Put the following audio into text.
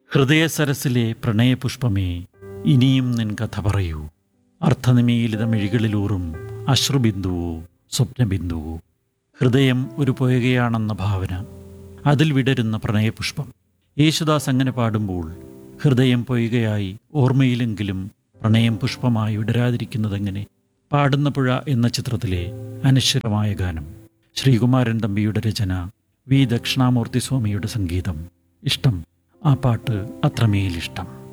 ഹൃദയസരസിലെ പ്രണയപുഷ്പമേ ഇനിയും നിൻ കഥ പറയൂ അർത്ഥനിമീലിത മിഴികളിലൂറും അശ്രുബിന്ദുവോ സ്വപ്നബിന്ദുവോ ഹൃദയം ഒരു പുയകയാണെന്ന ഭാവന അതിൽ വിടരുന്ന പ്രണയപുഷ്പം യേശുദാസ് അങ്ങനെ പാടുമ്പോൾ ഹൃദയം പൊയ്കയായി ഓർമ്മയിലെങ്കിലും പ്രണയം പുഷ്പമായി വിടരാതിരിക്കുന്നതെങ്ങനെ പാടുന്ന പുഴ എന്ന ചിത്രത്തിലെ അനശ്വരമായ ഗാനം ശ്രീകുമാരൻ തമ്പിയുടെ രചന വി ദക്ഷിണാമൂർത്തി സ്വാമിയുടെ സംഗീതം ഇഷ്ടം ആ പാട്ട് അത്രമേലിഷ്ടം